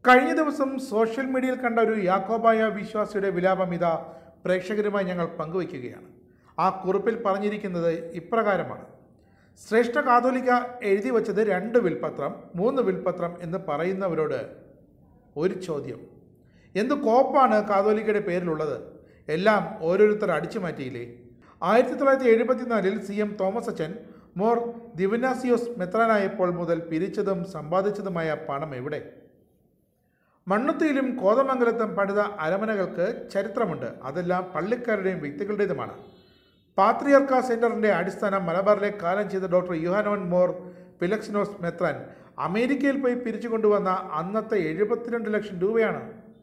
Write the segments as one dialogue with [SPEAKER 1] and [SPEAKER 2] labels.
[SPEAKER 1] കഴിഞ്ഞ ദിവസം സോഷ്യൽ മീഡിയയിൽ കണ്ട ഒരു യാക്കോബായ വിശ്വാസിയുടെ വിലാപം ഇതാ പ്രേക്ഷകരുമായി ഞങ്ങൾ പങ്കുവയ്ക്കുകയാണ് ആ കുറിപ്പിൽ പറഞ്ഞിരിക്കുന്നത് ഇപ്രകാരമാണ് ശ്രേഷ്ഠ കാതോലിക്ക എഴുതി വച്ചത് രണ്ട് വിൽപത്രം മൂന്ന് വിൽപത്രം എന്ന് പറയുന്നവരോട് ഒരു ചോദ്യം എന്ത് കോപ്പാണ് കാതോലിക്കയുടെ പേരിലുള്ളത് എല്ലാം ഓരോരുത്തർ അടിച്ചു മാറ്റിയില്ലേ ആയിരത്തി തൊള്ളായിരത്തി എഴുപത്തിനാലിൽ സി എം തോമസ് അച്ചൻ മോർ ദിവനാസിയോസ് മെത്രാനായപ്പോൾ മുതൽ പിരിച്ചതും സമ്പാദിച്ചതുമായ പണം എവിടെ മണ്ണുത്തിയിലും കോതമംഗലത്തും പണിത അരമനകൾക്ക് ചരിത്രമുണ്ട് അതെല്ലാം പള്ളിക്കാരുടെയും വ്യക്തികളുടേതുമാണ് പാത്രിയർക്ക സെന്ററിന്റെ അടിസ്ഥാനം മലബാറിലെ കാലം ചെയ്ത ഡോക്ടർ യുഹാനോൻ മോർ പിലക്സിനോസ് മെത്രാൻ അമേരിക്കയിൽ പോയി പിരിച്ചു കൊണ്ടുവന്ന അന്നത്തെ എഴുപത്തിരണ്ട് ലക്ഷം രൂപയാണ്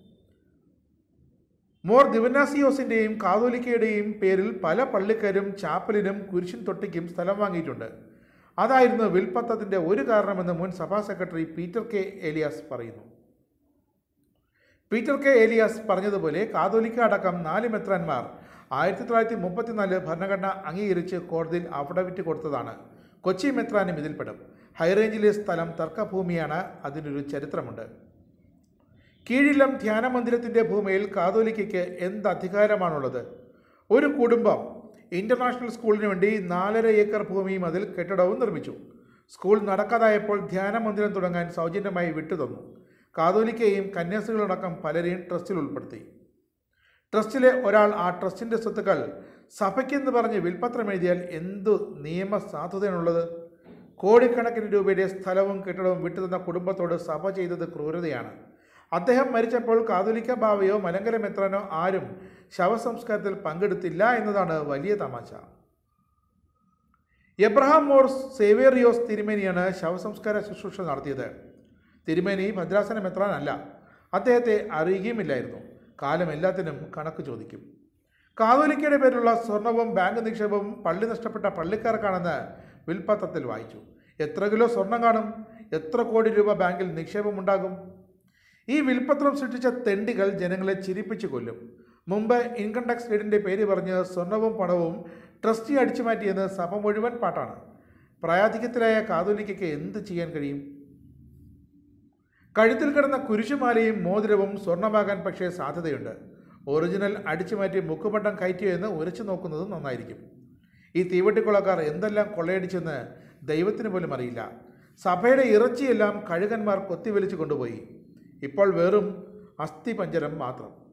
[SPEAKER 1] മോർ ദിവനാസിയോസിന്റെയും കാതോലിക്കയുടെയും പേരിൽ പല പള്ളിക്കാരും ചാപ്പലിനും കുരിശിൻ തൊട്ടിക്കും സ്ഥലം വാങ്ങിയിട്ടുണ്ട് അതായിരുന്നു വിൽപ്പത്തത്തിന്റെ ഒരു കാരണമെന്ന് മുൻ സഭാ സെക്രട്ടറി പീറ്റർ കെ ഏലിയാസ് പറയുന്നു പീറ്റർ കെ ഏലിയാസ് പറഞ്ഞതുപോലെ കാതോലിക്ക അടക്കം നാല് മെത്രാന്മാർ ആയിരത്തി തൊള്ളായിരത്തി മുപ്പത്തിനാല് ഭരണഘടന അംഗീകരിച്ച് കോടതിയിൽ അഫിഡവിറ്റ് കൊടുത്തതാണ് കൊച്ചി മെത്രാനും ഇതിൽപ്പെടും ഹൈറേഞ്ചിലെ സ്ഥലം തർക്കഭൂമിയാണ് അതിനൊരു ചരിത്രമുണ്ട് കീഴിലം ധ്യാന മന്ദിരത്തിൻ്റെ ഭൂമിയിൽ കാതോലിക്കയ്ക്ക് എന്ത് അധികാരമാണുള്ളത് ഒരു കുടുംബം ഇൻ്റർനാഷണൽ സ്കൂളിന് വേണ്ടി നാലര ഏക്കർ ഭൂമിയും അതിൽ കെട്ടിടവും നിർമ്മിച്ചു സ്കൂൾ നടക്കാതായപ്പോൾ ധ്യാന മന്ദിരം തുടങ്ങാൻ സൗജന്യമായി വിട്ടുതന്നു കാതോലിക്കയും കന്യാസികളടക്കം പലരെയും ട്രസ്റ്റിൽ ഉൾപ്പെടുത്തി ട്രസ്റ്റിലെ ഒരാൾ ആ ട്രസ്റ്റിൻ്റെ സ്വത്തുക്കൾ സഭയ്ക്കെന്ന് പറഞ്ഞ് വിൽപ്പത്രം എഴുതിയാൽ എന്തു നിയമ സാധുതയാണുള്ളത് കോടിക്കണക്കിന് രൂപയുടെ സ്ഥലവും കെട്ടിടവും വിട്ടുതന്ന കുടുംബത്തോട് സഭ ചെയ്തത് ക്രൂരതയാണ് അദ്ദേഹം മരിച്ചപ്പോൾ കാതോലിക്ക ബാവയോ മലങ്കര മെത്രാനോ ആരും ശവസംസ്കാരത്തിൽ പങ്കെടുത്തില്ല എന്നതാണ് വലിയ തമാശ എബ്രഹാം മോർ സേവേറിയോസ് തിരുമേനിയാണ് ശവസംസ്കാര ശുശ്രൂഷ നടത്തിയത് തിരുമേനി ഭദ്രാസന മെത്രാനല്ല അദ്ദേഹത്തെ അറിയുകയുമില്ലായിരുന്നു കാലം എല്ലാത്തിനും കണക്ക് ചോദിക്കും കാതോലിക്കയുടെ പേരിലുള്ള സ്വർണവും ബാങ്ക് നിക്ഷേപവും പള്ളി നഷ്ടപ്പെട്ട പള്ളിക്കാർക്കാണെന്ന് വിൽപ്പത്രത്തിൽ വായിച്ചു എത്ര കിലോ സ്വർണം കാണും എത്ര കോടി രൂപ ബാങ്കിൽ നിക്ഷേപമുണ്ടാകും ഈ വിൽപ്പത്രം സൃഷ്ടിച്ച തെണ്ടികൾ ജനങ്ങളെ ചിരിപ്പിച്ചു കൊല്ലും മുമ്പ് ഇൻകം ടാക്സ് റേഡിൻ്റെ പേര് പറഞ്ഞ് സ്വർണവും പണവും ട്രസ്റ്റി അടിച്ചു മാറ്റിയെന്ന് സഭ മുഴുവൻ പാട്ടാണ് പ്രായാധിക്യത്തിലായ കാതോലിക്കയ്ക്ക് എന്ത് ചെയ്യാൻ കഴിയും കഴുത്തിൽ കിടന്ന കുരിശുമാലയും മോതിരവും സ്വർണ്ണമാകാൻ പക്ഷേ സാധ്യതയുണ്ട് ഒറിജിനൽ അടിച്ചു മാറ്റി മുക്കുപട്ടം കയറ്റിയോ എന്ന് ഉരച്ചു നോക്കുന്നത് നന്നായിരിക്കും ഈ തീവട്ടിക്കൊള്ളക്കാർ എന്തെല്ലാം കൊള്ളയടിച്ചെന്ന് ദൈവത്തിന് പോലും അറിയില്ല സഭയുടെ ഇറച്ചിയെല്ലാം കഴുകന്മാർ കൊത്തിവലിച്ചു കൊണ്ടുപോയി ഇപ്പോൾ വെറും അസ്ഥിപഞ്ചരം മാത്രം